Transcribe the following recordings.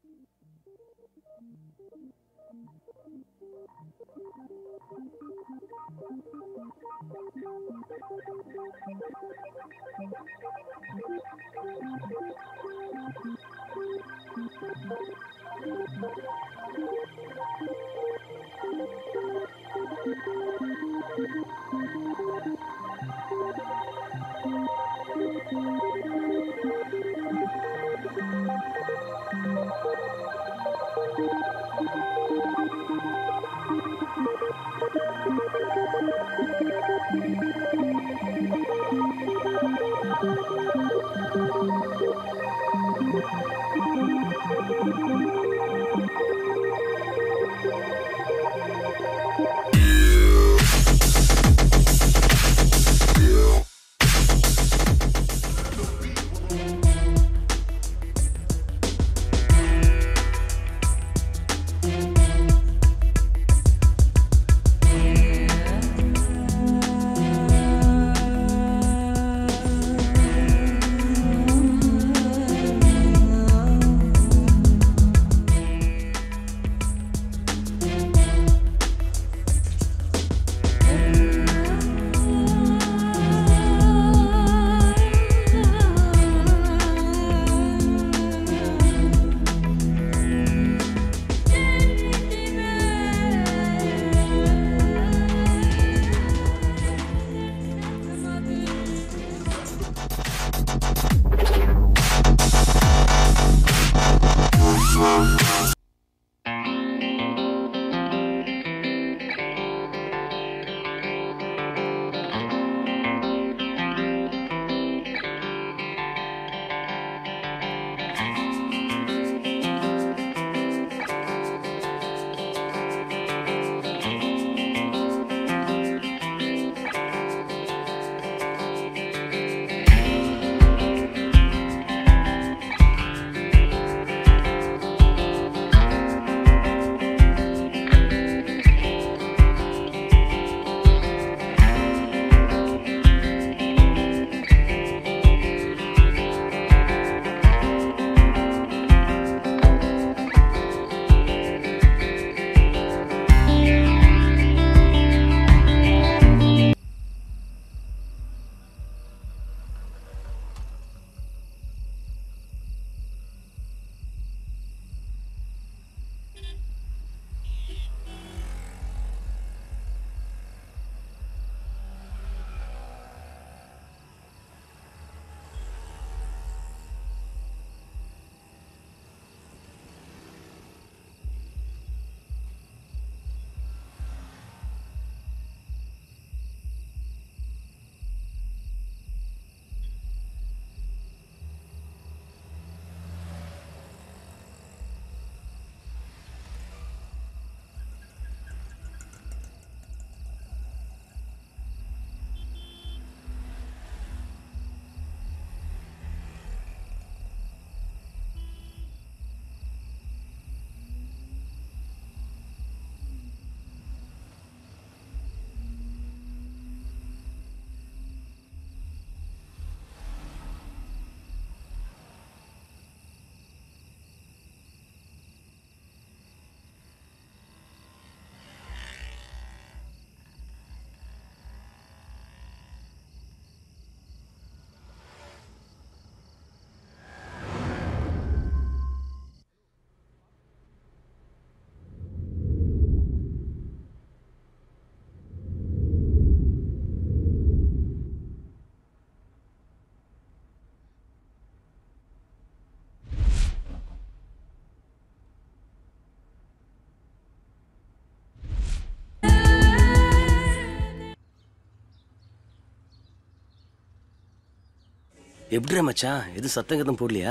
எப்படிடா மச்சான் எது சத்தம் கதம் போடலையா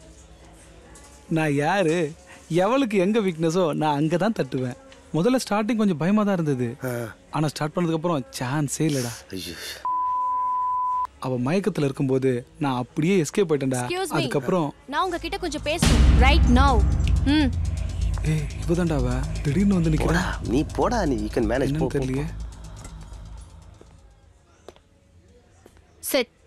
நான் யாரு எவளுக்கு எங்க வீக்னஸோ நான் அங்கே தான் தட்டுவேன் முதல்ல ஸ்டார்டிங் கொஞ்சம் பயமா தான் இருந்தது ஆனா ஸ்டார்ட் பண்ணதுக்கு அப்புறம் சான்ஸே இல்லடா ஐயோ அவ மயக்கத்துல இருக்கும்போது நான் அப்படியே எஸ்கேப் ஆயிட்டேன்டா Excuse me. அதுக்கப்புறம் நான் உங்ககிட்ட கொஞ்சம் பேசணும் ரைட் நவ் ம் ஏய் இப்பதான்டா அவ திடீர்னு வந்து போடா நிக்கிறா நீ போடா நீ யூ கேன் மேனேஜ் போ என்னன்னு போ, போ. தெரியலையே செட்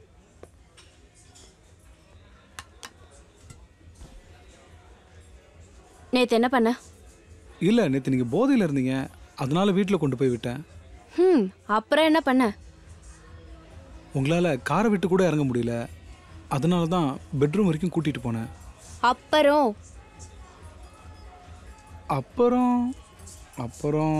நேத்து என்ன பண்ண இல்லை நேற்று நீங்கள் போதையில் இருந்தீங்க அதனால வீட்டில் கொண்டு போய் விட்டேன் ம் அப்புறம் என்ன பண்ண உங்களால் காரை விட்டு கூட இறங்க முடியல அதனால தான் பெட்ரூம் வரைக்கும் கூட்டிகிட்டு போனேன் அப்புறம் அப்புறம் அப்புறம்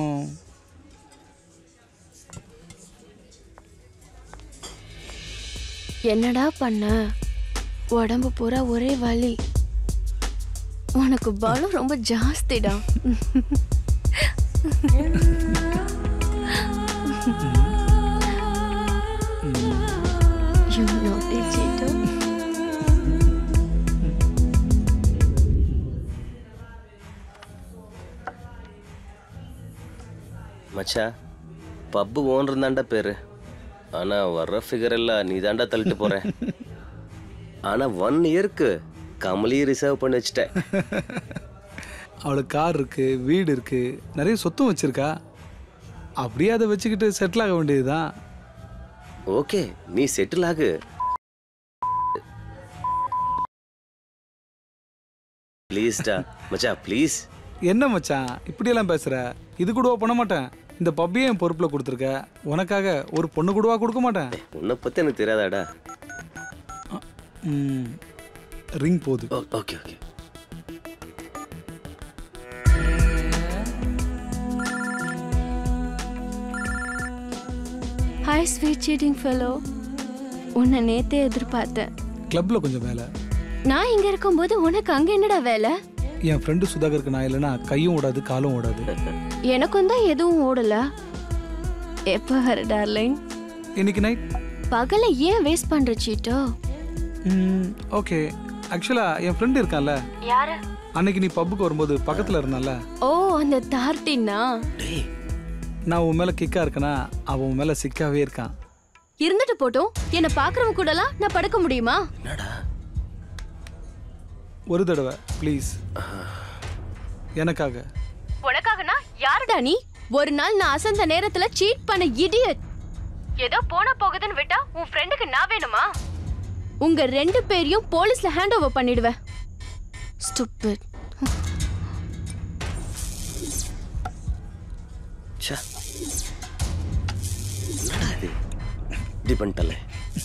என்னடா பண்ண உடம்பு பூரா ஒரே வலி உனக்கு பலம் ரொம்ப ஜாஸ்திடா You naughty cheater. மச்சா பப்பு ஓனர் தாண்டா பேரு ஆனா வர்ற ஃபிகர் எல்லாம் நீ தாண்டா தள்ளிட்டு போற ஆனா ஒன் இயருக்கு கமலியை ரிசர்வ் பண்ணி வச்சுட்ட அவளுக்கு கார் இருக்கு வீடு இருக்கு நிறைய சொத்தும் வச்சிருக்கா அப்படியே அதை வச்சுக்கிட்டு செட்டில் ஆக வேண்டியதுதான் ஓகே நீ செட்டில் ஆகு ப்ளீஸ்டா மச்சா ப்ளீஸ் என்ன மச்சான் இப்படியெல்லாம் பேசுற இது கூடவா பண்ண மாட்டேன் இந்த பப்பியை என் பொறுப்பில் கொடுத்துருக்க உனக்காக ஒரு பொண்ணு கூடவா கொடுக்க மாட்டேன் உன்னை பத்தி எனக்கு தெரியாதாடா ம், ரிங் போகுது okay okay hi sweet cheating fellow உன்னை நேத்தே எதிர்பார்த்தேன் கிளப்ல கொஞ்சம் வேலை நான் இங்க இருக்கும்போது உனக்கு அங்க என்னடா வேலை என் ஃப்ரெண்டு சுதாகருக்கு நான் இல்லைன்னா கையும் ஓடாது காலும் ஓடாது எனக்கும் தான் எதுவும் ஓடல எப்போ வர டார்லிங் இன்னைக்கு நைட் பகல ஏன் வேஸ்ட் பண்ற சீட்டோ ஓகே ஆக்சுவலாக என் ஃப்ரெண்டு இருக்கான்ல யாரு அன்னைக்கு நீ பப்புக்கு வரும்போது பக்கத்தில் இருந்தான்ல ஓ அந்த தார்ட்டினா டேய் நான் உன் மேலே கிக்கா இருக்கேனா அவன் உன் மேலே சிக்காவே இருக்கான் இருந்துட்டு போட்டும் என்ன பாக்குறவங்க கூடலாம் நான் படுக்க முடியுமா என்னடா ஒரு தடவை ப்ளீஸ் எனக்காக உனக்காகனா யாருடா நீ ஒரு நாள் நான் அசந்த நேரத்துல சீட் பண்ண இடியட் ஏதோ போன போகுதுன்னு விட்டா உன் ஃப்ரெண்டுக்கு நான் வேணுமா உங்க ரெண்டு பேரையும் போலீஸ்ல ஹேண்ட் ஓவர் பண்ணிடுவேன் ஸ்டூபிட் ச்சே என்னடா இது இப்படி பண்ணிட்டல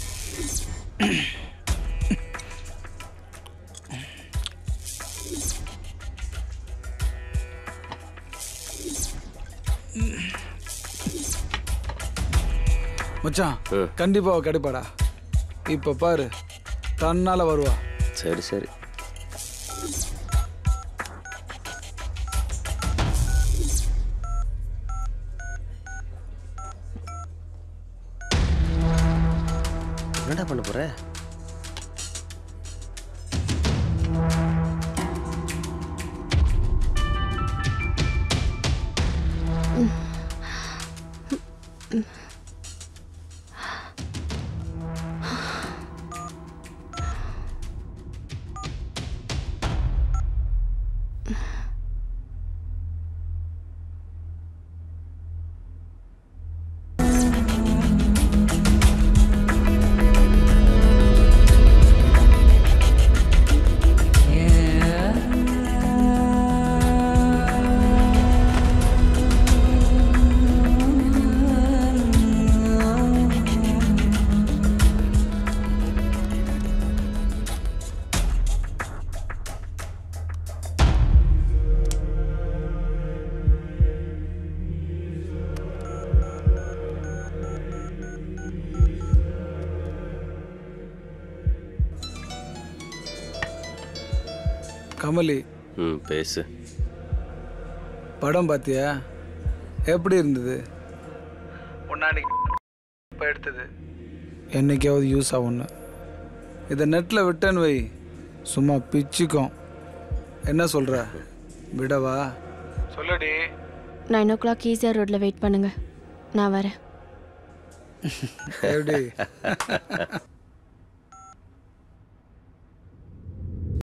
மச்சான் ம். கண்டிப்பா அவ கிடைப்பாடா இப்ப பாரு தன்னால வருவா சரி சரி என்னடா பண்ண போற கமலி ம் பேசு படம் பார்த்தியா எப்படி இருந்தது இப்போ எடுத்தது என்னைக்காவது யூஸ் ஆகும்னு இதை நெட்டில் விட்டேன்னு வை சும்மா பிச்சுக்கும் என்ன சொல்கிற விடவா சொல்லடி நைன் ஓ கிளாக் ஈஸியாக ரோட்ல வெயிட் பண்ணுங்க நான் வரேன் எப்படி